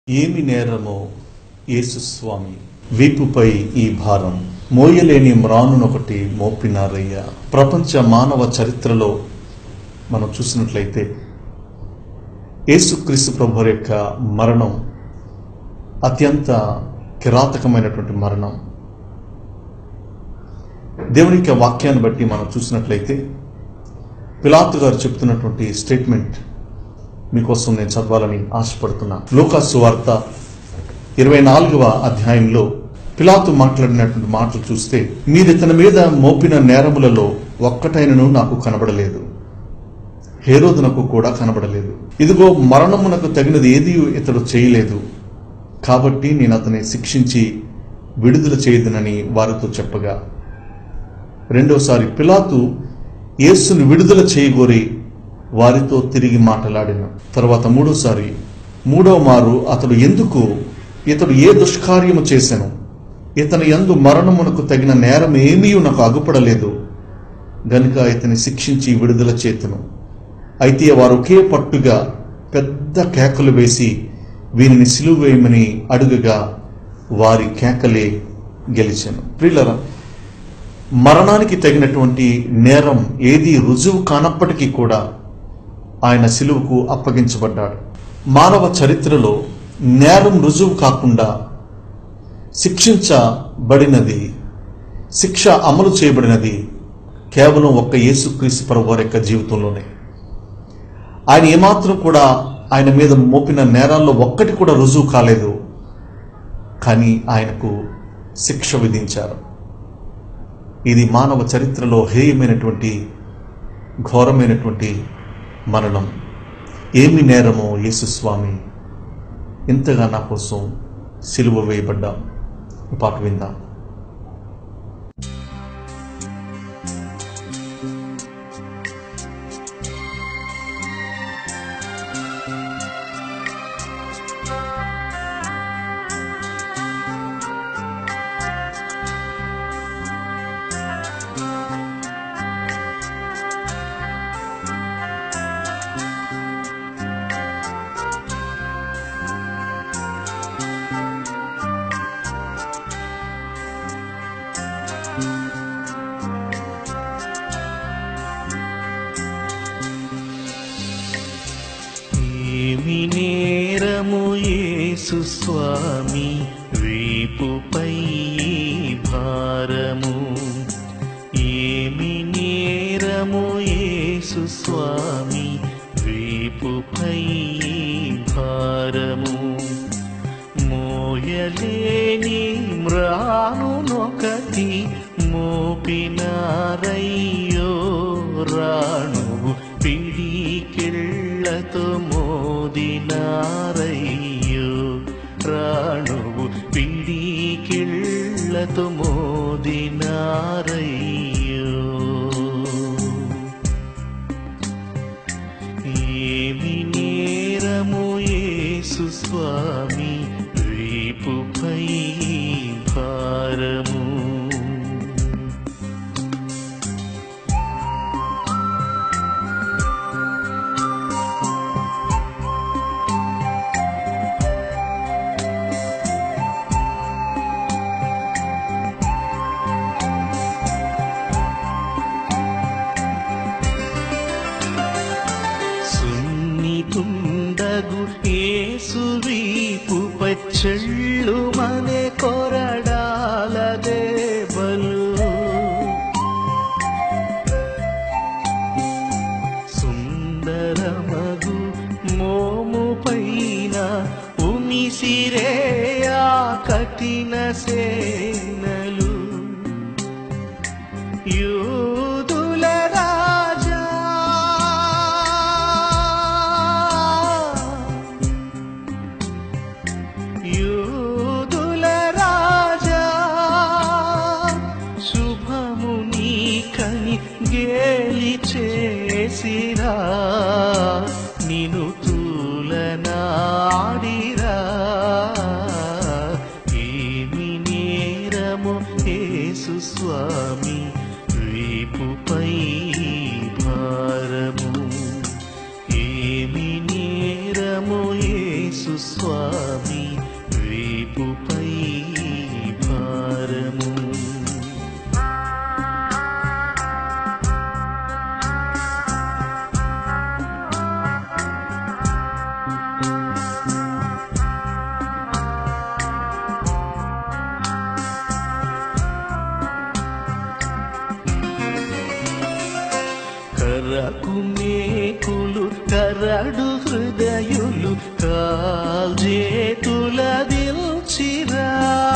ఏమి నేరమో యేసుస్వామి వీపుపై ఈ భారం మోయలేని మ్రానునొకటి మోపినారయ్య ప్రపంచ మానవ చరిత్రలో మనం చూసినట్లయితే యేసుక్రీస్తు ప్రభు యొక్క మరణం అత్యంత కిరాతకమైనటువంటి మరణం దేవుని యొక్క వాక్యాన్ని బట్టి మనం చూసినట్లయితే పిలాతు గారు చెప్తున్నటువంటి స్టేట్మెంట్ మీకోసం నేను చదవాలని ఆశపడుతున్నా లూకాసు వార్త ఇరవై నాలుగవ అధ్యాయంలో పిలాతు మాట్లాడినటువంటి మాటలు చూస్తే మీరు ఇతని మీద మోపిన నేరములలో ఒక్కటైనను నాకు కనబడలేదు హేరోదునకు కూడా కనబడలేదు ఇదిగో మరణమునకు తగినది ఏది ఇతడు చేయలేదు కాబట్టి నేను అతన్ని శిక్షించి విడుదల చేయదునని వారితో చెప్పగా రెండోసారి పిలాతు యేసును విడుదల చేయగోరి వారితో తిరిగి మాట్లాడిన తర్వాత మూడోసారి మూడో మారు అతడు ఎందుకు ఇతడు ఏ దుష్కార్యము చేశాను ఇతని యందు మరణమునకు తగిన నేరం ఏమీ నాకు అగుపడలేదు గనుక ఇతని శిక్షించి విడుదల చేతును అయితే వారు ఒకే పట్టుగా పెద్ద కేకలు వేసి వీరిని సిలువ వేయమని అడుగగా వారి కేకలే గెలిచాను ప్రియులరా మరణానికి తగినటువంటి నేరం ఏది రుజువు కానప్పటికీ కూడా ఆయన సిలువకు అప్పగించబడ్డాడు మానవ చరిత్రలో నేరం రుజువు కాకుండా శిక్షించబడినది శిక్ష అమలు చేయబడినది కేవలం ఒక్క యేసుక్రీస్తు ప్రభు వారి యొక్క జీవితంలోనే ఆయన ఏమాత్రం కూడా ఆయన మీద మోపిన నేరాల్లో ఒక్కటి కూడా రుజువు కాలేదు కానీ ఆయనకు శిక్ష విధించారు ఇది మానవ చరిత్రలో హేయమైనటువంటి ఘోరమైనటువంటి మరణం ఏమి నేరమో యేసుస్వామి ఇంతగా నా కోసం సిలువ వేయబడ్డా ఈ పాట విందాం ఏమి నేరము యేసు స్వామి వీపుపై ఈ భారము ఏమి నేరము యేసు స్వామి వీపుపై ఈ భారము మోయలేని మ్రానునొకటి మోపినారయ్యో రాణువు పిడికిళ్ళతో మోదినారయ్యో రాణువు పిడికిళ్ళతో మోదినారయ్యో ఏమి నేరము యేసు స్వామి వీపుపై భారము సున్నితుండగు ఏసు వీపు పచ్చళ్ళు మనే కొరడాల దేవలు సుందరమగు మోము పైన ఉమిసిరేయా కఠిన సేనలు యూదుల రాజా యూదుల రాజా శుభము నీకని గేలి చేసిరా నిను తూలనాడిరా ఏమి నేరము యేసు స్వామి వీ స్వామి వీపుపై భారము కరకు మేకులు కరడు హృదయులు కాల్జేతుల దిల్చిరా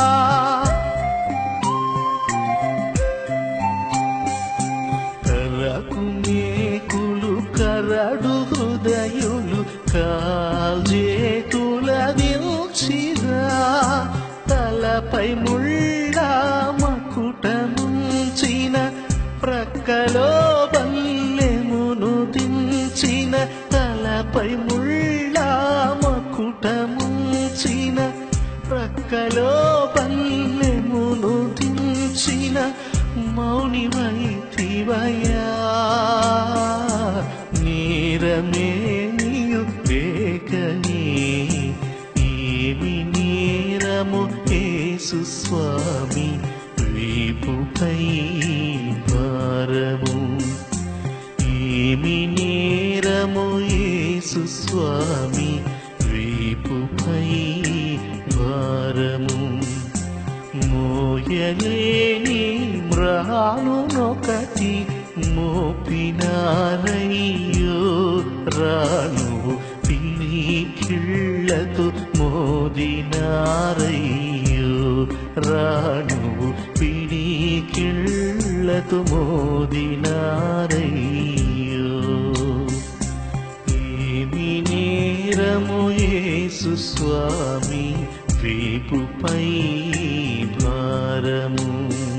కరకు మేకులు కరడు హృదయులు కాల్జేతుల దిల్చిరా తలపై ముళ్ళ మకుటముంచిన ప్రక్కలో బల్లెమును దించిన తలపై ముళ్ళ మకుటముంచిన ప్రక్కలో బల్లెమును దించిన మౌని వైతివయా నేరమే నీయు లేకనే ఏమి నేరము యేసు స్వామి వీపుపై భారము ఏమి నేరము యేసు స్వామి వీపుపై భారము మోయలేని మ్రానునొకటి మోపినారయ్యో రాను పిలికిళ్ళతో మోదినారయ్యో రాను పిడికిళ్ళతో మోదినారయ్యో ఏమి నేరము యేసు స్వామి వీపుపై భారము